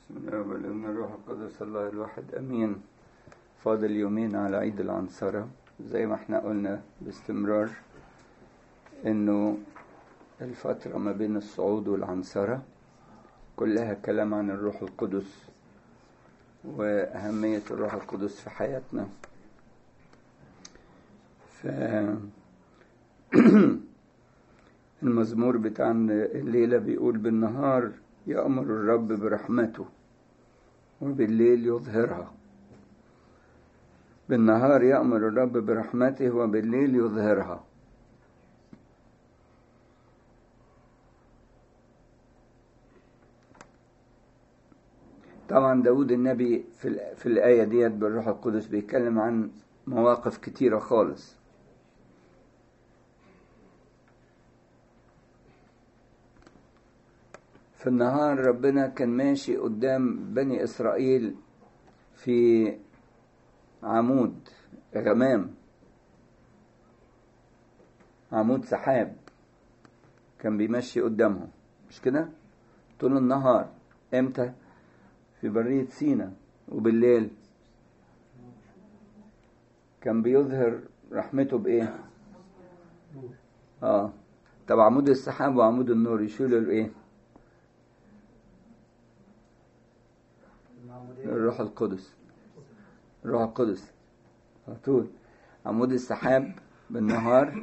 بسم الله والابن الروح القدس الله الواحد امين فاضل يومين على عيد العنصرة زي ما احنا قلنا باستمرار انه الفترة ما بين الصعود والعنصرة كلها كلام عن الروح القدس وأهمية الروح القدس في حياتنا ف المزمور بتاع الليلة بيقول بالنهار يأمر الرب برحمته وبالليل يظهرها بالنهار يأمر الرب برحمته وبالليل يظهرها طبعا داود النبي في, في الآية ديت بالروح القدس بيتكلم عن مواقف كتيرة خالص في النهار ربنا كان ماشي قدام بني إسرائيل في عمود غمام عمود سحاب كان بيمشي قدامهم مش كده طول النهار امتى في برية سينا وبالليل كان بيظهر رحمته بايه اه طب عمود السحاب وعمود النور يشيلوا الايه الروح القدس الروح القدس على طول عمود السحاب بالنهار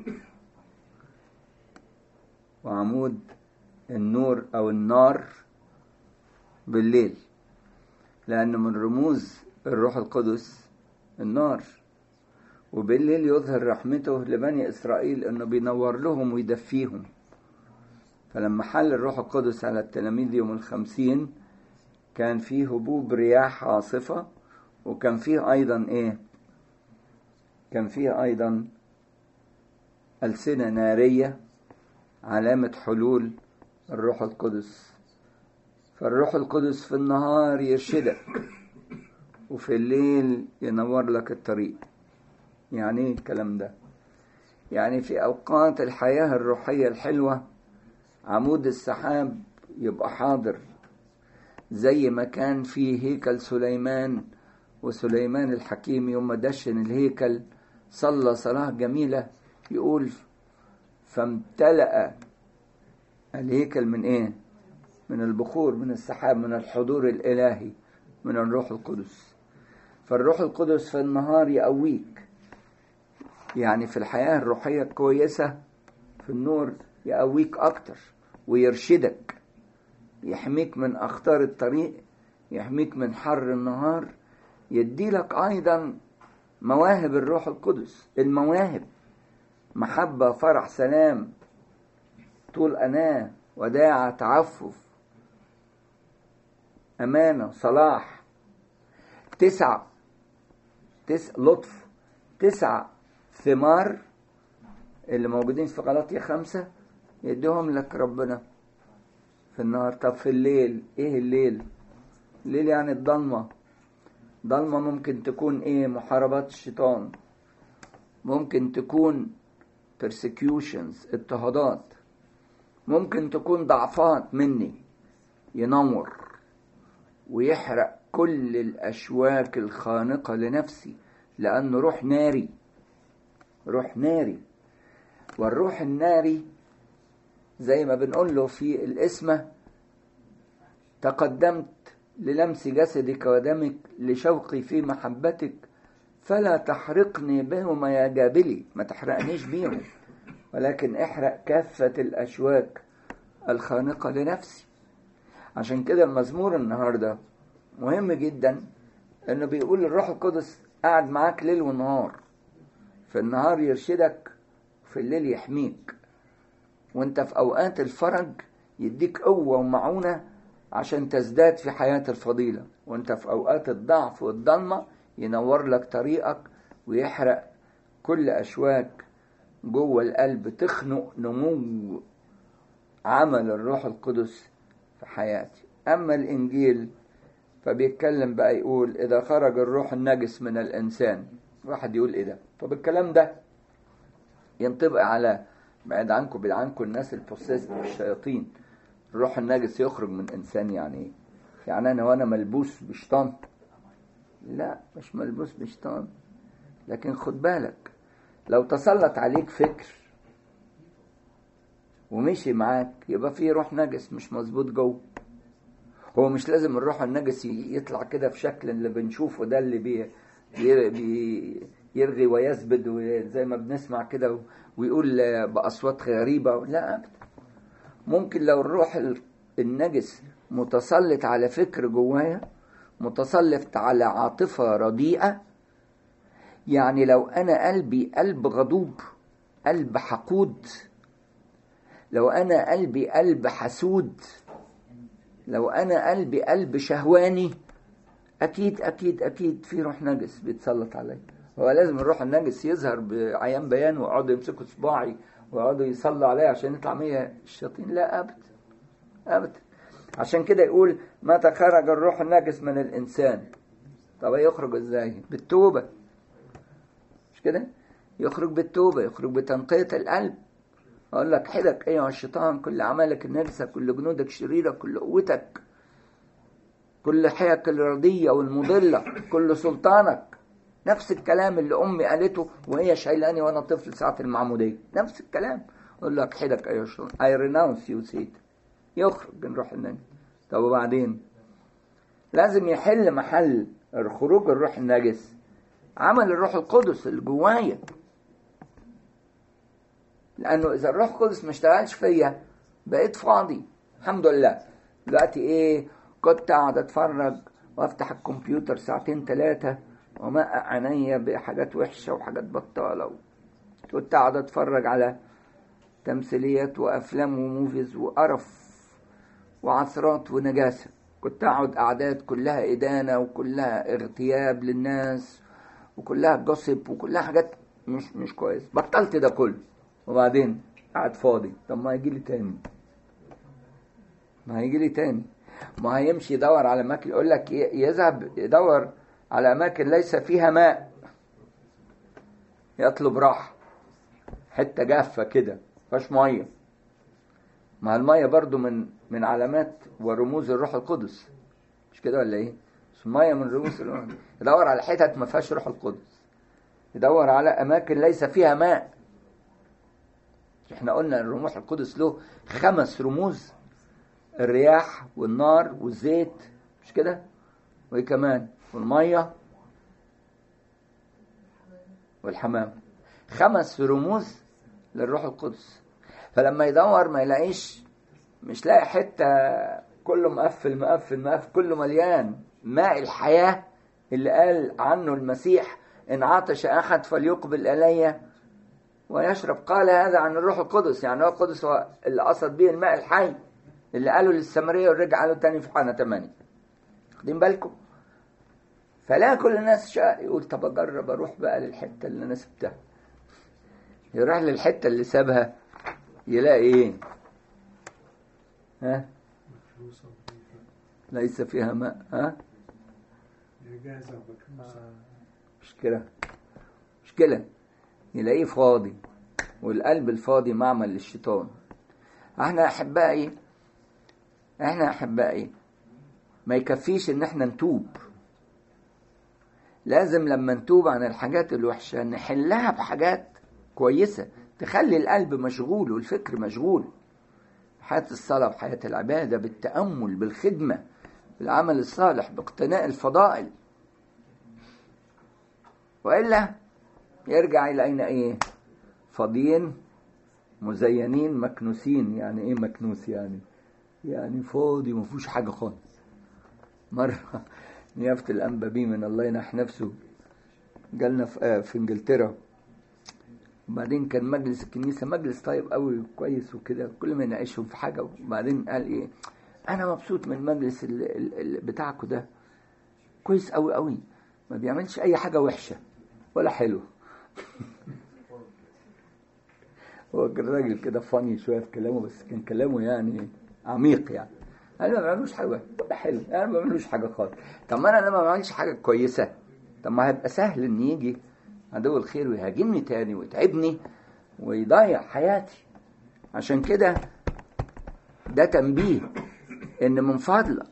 وعمود النور او النار بالليل لأن من رموز الروح القدس النار وبالليل يظهر رحمته لبني إسرائيل أنه بينور لهم ويدفيهم فلما حل الروح القدس على التلاميذ يوم الخمسين كان فيه هبوب رياح عاصفة وكان فيه أيضا إيه كان فيه أيضا ألسنة نارية علامة حلول الروح القدس فالروح القدس في النهار يرشدك وفي الليل ينور لك الطريق يعني ايه الكلام ده يعني في اوقات الحياة الروحية الحلوة عمود السحاب يبقى حاضر زي ما كان في هيكل سليمان وسليمان الحكيم يوم ما دشن الهيكل صلى صلاة جميلة يقول فامتلأ الهيكل من ايه من البخور من السحاب من الحضور الإلهي من الروح القدس فالروح القدس في النهار يقويك يعني في الحياة الروحية الكويسة في النور يقويك أكتر ويرشدك يحميك من أخطار الطريق يحميك من حر النهار يديلك أيضا مواهب الروح القدس المواهب محبة فرح سلام طول أناة وداعة تعفف أمانة صلاح تسع تسع لطف تسع ثمار اللي موجودين في غلطية خمسة يديهم لك ربنا في النهار طب في الليل ايه الليل الليل يعني الضلمة ضلمة ممكن تكون ايه محاربات الشيطان ممكن تكون persecutions اضطهادات ممكن تكون ضعفات مني ينور ويحرق كل الأشواك الخانقة لنفسي لأنه روح ناري روح ناري والروح الناري زي ما بنقول له في الاسمة تقدمت للمس جسدك ودمك لشوقي في محبتك فلا تحرقني بهما يا جابلي ما تحرقنيش بيهم ولكن احرق كافة الأشواك الخانقة لنفسي عشان كده المزمور النهاردة مهم جدا انه بيقول الروح القدس قاعد معاك ليل ونهار في النهار يرشدك في الليل يحميك وانت في اوقات الفرج يديك قوة ومعونة عشان تزداد في حياة الفضيلة وانت في اوقات الضعف والضلمة ينور لك طريقك ويحرق كل اشواك جوه القلب تخنق نمو عمل الروح القدس في حياتي أما الإنجيل فبيتكلم بقى يقول إذا خرج الروح النجس من الإنسان واحد يقول إيه ده طب الكلام ده ينطبق على بعد عنكم بعد عنكم الناس البوسيس الشياطين الروح النجس يخرج من إنسان يعني إيه يعني انا وانا ملبوس بشطان لا مش ملبوس بشطان لكن خد بالك لو تسلط عليك فكر ومشي معاك يبقى في روح نجس مش مظبوط جوه هو مش لازم الروح النجس يطلع كده في شكل اللي بنشوفه ده اللي بي بي بي يرغي ويثبت زي ما بنسمع كده ويقول بأصوات غريبة لا أبدا ممكن لو الروح النجس متسلط على فكر جوايا متسلط على عاطفة رديئة يعني لو أنا قلبي قلب غضوب قلب حقود لو أنا قلبي قلب حسود لو أنا قلبي قلب شهواني أكيد أكيد أكيد في روح نجس بيتسلط عليا هو لازم الروح النجس يظهر بعيان بيان ويقعدوا يمسكوا صباعي ويقعدوا يصلوا عليا عشان يطلع مية الشياطين لا أبدا أبدا عشان كده يقول متى خرج الروح النجس من الإنسان طب يخرج إزاي بالتوبة مش كده يخرج بالتوبة يخرج بتنقية القلب أقول لك حدك أيها الشيطان كل أعمالك النجسة كل جنودك الشريرة كل قوتك كل حيك الرضية والمضلة كل سلطانك نفس الكلام اللي أمي قالته وهي شايلاني وأنا طفل ساعة المعمودية نفس الكلام أقول لك حدك أيها الشيطان I renounce you Satan يخرج من روح النجس طب وبعدين لازم يحل محل خروج الروح النجس عمل الروح القدس اللي جوايا لانه اذا الروح القدس ما اشتغلش فيا بقيت فاضي الحمد لله دلوقتي ايه كنت اقعد اتفرج وافتح الكمبيوتر ساعتين ثلاثه ومقع عينيا بحاجات وحشه وحاجات بطاله كنت اقعد اتفرج على تمثيليات وافلام وموفيز وقرف وعثرات ونجاسه كنت اقعد قعدات كلها ادانه وكلها اغتياب للناس وكلها جوسب وكلها حاجات مش مش كويس بطلت ده كله وبعدين قاعد فاضي طب ما هيجي لي تاني ما هيجي لي تاني ما هيمشي يدور على اماكن يقول لك يذهب يدور على اماكن ليس فيها ماء يطلب راحه حته جافه كده مفيهاش ميه ما الميه برضو من من علامات ورموز الروح القدس مش كده ولا ايه مش الميه من رموز الروح يدور على حتت ما فيهاش روح القدس يدور على اماكن ليس فيها ماء احنا قلنا ان الروح القدس له خمس رموز الرياح والنار والزيت مش كده وايه كمان والميه والحمام خمس رموز للروح القدس فلما يدور ما يلاقيش مش لاقي حته كله مقفل مقفل مقفل كله مليان ماء الحياه اللي قال عنه المسيح ان عطش احد فليقبل الي ويشرب قال هذا عن الروح القدس يعني هو القدس هو اللي قصد به الماء الحي اللي قاله للسامريه ورجع قاله تاني في حنا 8 واخدين بالكم فلا كل الناس شاء يقول طب اجرب اروح بقى للحته اللي انا سبتها يروح للحته اللي سابها يلاقي ايه ها ليس فيها ماء ها مشكله مشكله يلاقيه فاضي والقلب الفاضي معمل للشيطان احنا احبائي احنا احبائي ما يكفيش ان احنا نتوب لازم لما نتوب عن الحاجات الوحشة نحلها بحاجات كويسة تخلي القلب مشغول والفكر مشغول حياة الصلاة بحياة العبادة بالتأمل بالخدمة بالعمل الصالح باقتناء الفضائل وإلا يرجع إلينا إيه فاضيين مزينين مكنوسين يعني إيه مكنوس يعني يعني فاضي ما فيهوش حاجة خالص مرة نيافة الأنبابي من الله ينح نفسه جالنا في, في انجلترا وبعدين كان مجلس الكنيسة مجلس طيب قوي كويس وكده كل ما يناقشهم في حاجة وبعدين قال ايه انا مبسوط من المجلس ال ال ال بتاعكم ده كويس قوي قوي ما بيعملش اي حاجة وحشة ولا حلوة هو كان راجل كده فاني شوية في كلامه بس كان كلامه يعني عميق يعني انا ما بعملوش حاجه ولا حلو انا ما بعملوش حاجه خالص طب ما انا لما ما بعملش حاجه كويسه طب ما هيبقى سهل ان يجي عدو الخير ويهاجمني تاني ويتعبني ويضيع حياتي عشان كده ده تنبيه ان من فضلك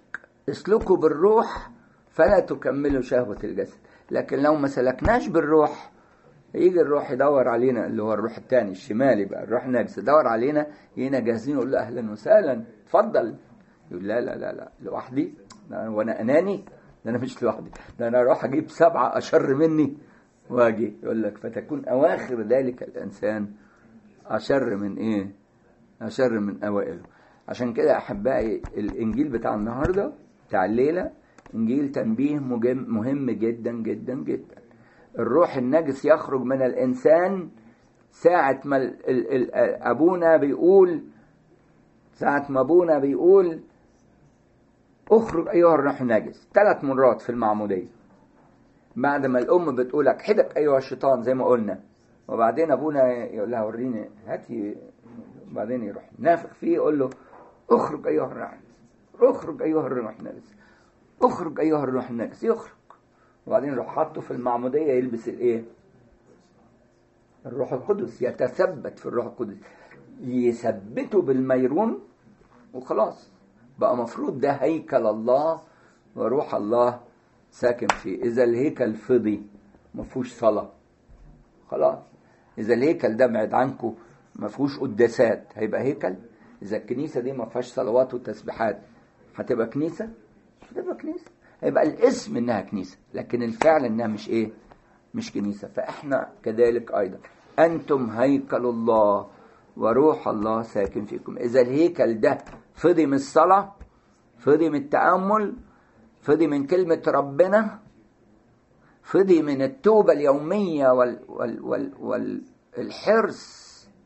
اسلكوا بالروح فلا تكملوا شهوة الجسد لكن لو ما سلكناش بالروح يجي الروح يدور علينا اللي هو الروح التاني الشمالي بقى الروح النجس يدور علينا يجينا جاهزين يقول له اهلا وسهلا اتفضل يقول لا لا لا لا لوحدي ده وانا اناني ده انا مش لوحدي ده انا اروح اجيب سبعه اشر مني واجي يقول لك فتكون اواخر ذلك الانسان اشر من ايه اشر من اوائله عشان كده احبائي الانجيل بتاع النهارده بتاع الليله انجيل تنبيه مجم- مهم جدا جدا جدا الروح النجس يخرج من الانسان ساعة ما ال- ال- ال- ابونا بيقول ساعة ما ابونا بيقول اخرج ايها الروح النجس ثلاث مرات في المعمودية بعد ما الام بتقول اكحدك ايها الشيطان زي ما قلنا وبعدين ابونا يقول لها وريني هاتي وبعدين يروح نافخ فيه يقول له اخرج ايها الروح النجس اخرج ايها الروح النجس اخرج ايها الروح النجس يخرج وبعدين يروح حاطه في المعمودية يلبس الايه الروح القدس يتثبت في الروح القدس يثبته بالميرون وخلاص بقى مفروض ده هيكل الله وروح الله ساكن فيه اذا الهيكل فضي ما فيهوش صلاه خلاص اذا الهيكل ده بعد عنكم ما فيهوش قداسات هيبقى هيكل اذا الكنيسه دي ما فيهاش صلوات وتسبيحات هتبقى كنيسه مش هتبقى كنيسه هيبقى الاسم انها كنيسه لكن الفعل انها مش ايه مش كنيسه فاحنا كذلك ايضا انتم هيكل الله وروح الله ساكن فيكم اذا الهيكل ده فضي من الصلاه فضي من التامل فضي من كلمه ربنا فضي من التوبه اليوميه وال وال وال والحرص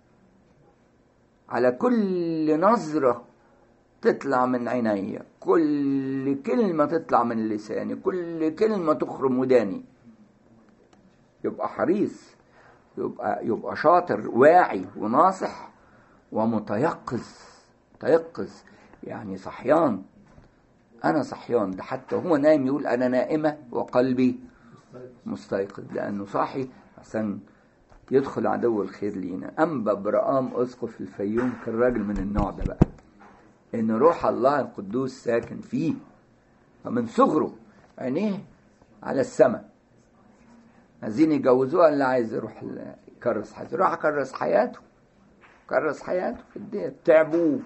على كل نظره تطلع من عيني كل كلمة تطلع من لساني كل كلمة تخرم وداني يبقى حريص يبقى يبقى شاطر واعي وناصح ومتيقظ متيقظ يعني صحيان أنا صحيان ده حتى هو نايم يقول أنا نائمة وقلبي مستيقظ لأنه صاحي عشان يدخل عدو الخير لينا أنبا برقام أسقف الفيوم كان راجل من النوع ده بقى ان روح الله القدوس ساكن فيه فمن صغره عينيه على السماء عايزين يجوزوها اللي عايز يروح يكرس حياته يروح يكرس حياته كرس حياته في الدنيا تعبوه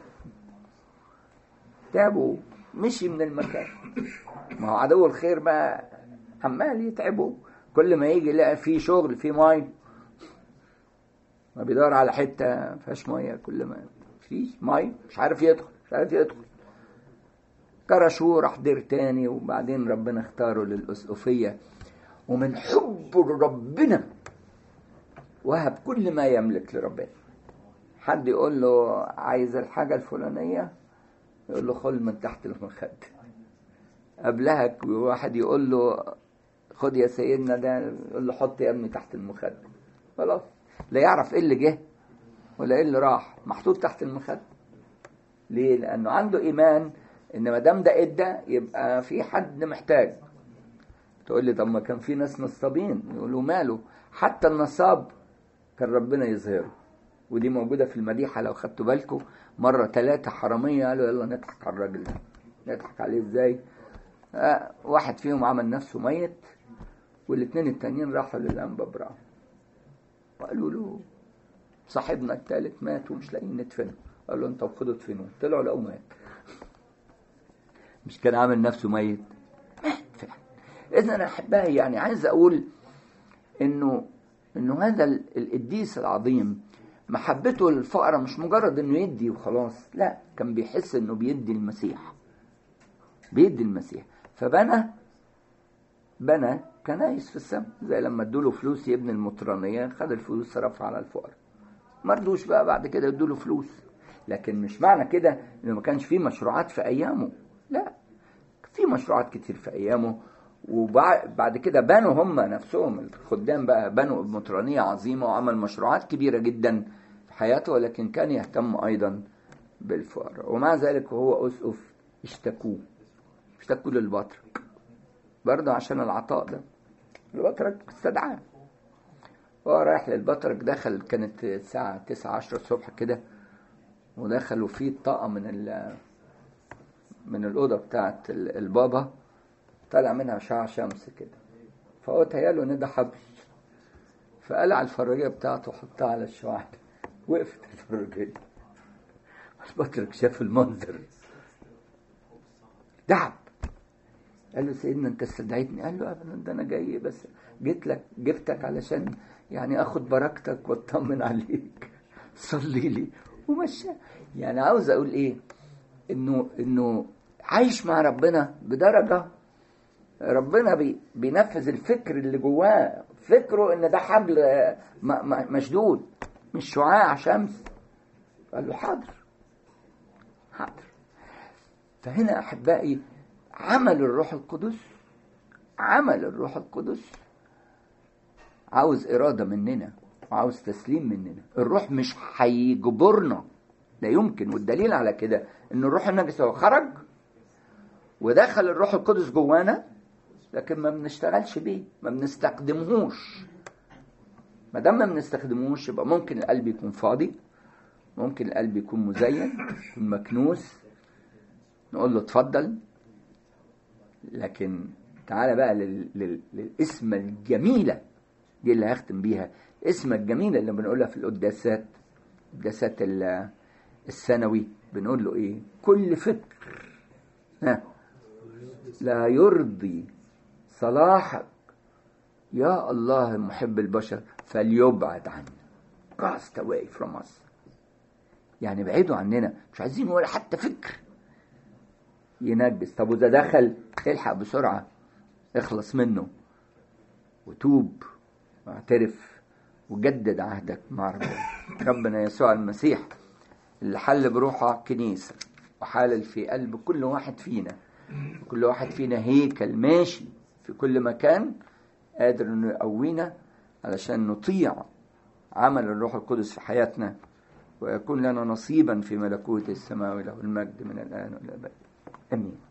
تعبوا مشي من المكان ما هو عدو الخير بقى عمال يتعبوا كل ما يجي يلاقي فيه شغل فيه ميه ما بيدور على حته فيهاش ميه كل ما فيش ميه مش عارف يدخل مش عارف يدخل كرشوه راح دير تاني وبعدين ربنا اختاره للأسقفية ومن حب ربنا وهب كل ما يملك لربنا حد يقول له عايز الحاجة الفلانية يقول له خل من تحت المخد قبلها واحد يقول له خد يا سيدنا ده يقول له حط يا ابني تحت المخد خلاص لا يعرف ايه اللي جه ولا ايه اللي راح محطوط تحت المخد ليه لانه عنده ايمان ان ما دام ده ادى يبقى في حد محتاج تقول لي طب ما كان في ناس نصابين يقولوا ماله حتى النصاب كان ربنا يظهره ودي موجوده في المديحه لو خدتوا بالكم مره ثلاثه حراميه قالوا يلا نضحك على الراجل ده نضحك عليه ازاي آه واحد فيهم عمل نفسه ميت والاثنين التانيين راحوا للانبا براو وقالوا له صاحبنا الثالث مات ومش لاقيين ندفنه قال له انت وخدوا ادفنوه طلعوا لقوا مات مش كان عامل نفسه ميت مات فعلا اذا انا احبائي يعني عايز اقول انه انه هذا القديس العظيم محبته للفقراء مش مجرد انه يدي وخلاص لا كان بيحس انه بيدي المسيح بيدي المسيح فبنى بنى كنايس في السماء زي لما ادوا له فلوس يبني المطرانيه خد الفلوس صرفها على الفقراء ما رضوش بقى بعد كده ادوا له فلوس لكن مش معنى كده انه ما كانش فيه مشروعات في ايامه لا في مشروعات كتير في ايامه وبعد كده بنوا هم نفسهم الخدام بقى بنوا مطرانية عظيمة وعمل مشروعات كبيرة جدا في حياته ولكن كان يهتم أيضا بالفقراء ومع ذلك هو أسقف اشتكوه اشتكوا للبطرك برضه عشان العطاء ده البطرك استدعاه هو رايح للبطرك دخل كانت الساعة تسعة عشرة الصبح كده ودخلوا فيه طاقة من ال من الأوضة بتاعت ال- البابا طلع منها شعاع شمس كده فهو تهيأله إن ده حبل فقلع الفراجية بتاعته وحطها على الشعاع ده. وقفت الفراجية البطرك شاف المنظر دعب قال له سيدنا انت استدعيتني قال له ابدا ده انا جاي بس جيت لك جبتك علشان يعني اخد بركتك واطمن عليك صلي لي ومشى يعني عاوز اقول ايه انه انه عايش مع ربنا بدرجه ربنا بي بينفذ الفكر اللي جواه فكره ان ده حبل آه، م- م- مشدود مش شعاع شمس قال له حاضر حاضر فهنا احبائي عمل الروح القدس عمل الروح القدس عاوز اراده مننا وعاوز تسليم مننا الروح مش هيجبرنا لا يمكن والدليل على كده ان الروح النجس هو خرج ودخل الروح القدس جوانا لكن ما بنشتغلش بيه ما بنستخدمهوش ما دام ما بنستخدموش يبقى ممكن القلب يكون فاضي ممكن القلب يكون مزين يكون مكنوس نقول له اتفضل لكن تعالى بقى لل... لل... للاسم الجميلة دي اللي هختم بيها اسم الجميلة اللي بنقولها في القداسات القداسات ال- الثانوي بنقول له ايه كل فكر ها لا يرضي صلاحك يا الله محب البشر فليبعد عنا cast away from us يعني بعيدوا عننا مش عايزين ولا حتى فكر ينجس طب وإذا دخل الحق بسرعة اخلص منه وتوب واعترف وجدد عهدك مع ربنا ربنا يسوع المسيح اللي حل بروحه كنيسة وحالل في قلب كل واحد فينا كل واحد فينا هيكل ماشي في كل مكان قادر انه يقوينا علشان نطيع عمل الروح القدس في حياتنا ويكون لنا نصيبا في ملكوت السماء وله المجد من الآن والأبد آمين